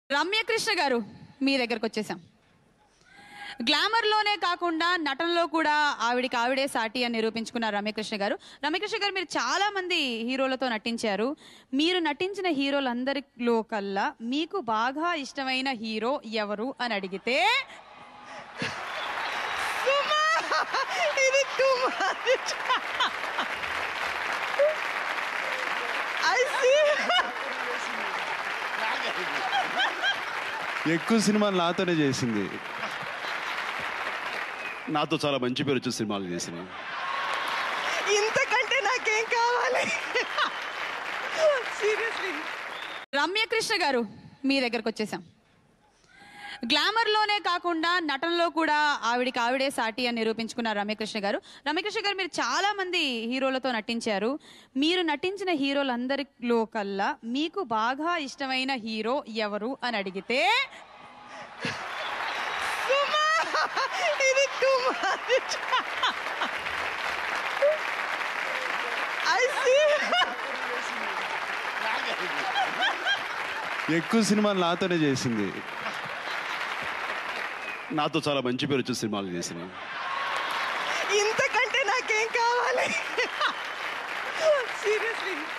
రమ్యకృష్ణ గారు మీ దగ్గరకు వచ్చేసాం గ్లామర్లోనే కాకుండా నటనలో కూడా ఆవిడికి ఆవిడే సాటి అని నిరూపించుకున్నారు రమ్యకృష్ణ గారు రమ్యకృష్ణ గారు మీరు చాలా మంది హీరోలతో నటించారు మీరు నటించిన హీరోలందరిలో కల్లా మీకు బాగా ఇష్టమైన హీరో ఎవరు అని అడిగితే ఇది too much. I see. ఎక్కువ సినిమాలు నాతోనే చేసింది నాతో చాలా మంచి పేరు వచ్చే సినిమాలు చేసింది ఇంతకంటే నాకేం కావాలి సీరియస్లీ రమ్యకృష్ణ గారు మీ దగ్గరకు వచ్చేసాం గ్లామర్లోనే కాకుండా నటనలో కూడా ఆవిడికి ఆవిడే సాటి అని నిరూపించుకున్నారు రమ్యకృష్ణ గారు రమ్యకృష్ణ గారు మీరు చాలా మంది హీరోలతో నటించారు మీరు నటించిన హీరోలందరిలో కల్లా మీకు బాగా ఇష్టమైన హీరో ఎవరు అని అడిగితే ఇది too much. I see. ఎక్కువ సినిమాలు నాతోనే చేసింది నాతో చాలా మంచి పేరు వచ్చే సినిమాలు చేసింది ఇంతకంటే నాకేం కావాలి సీరియస్లీ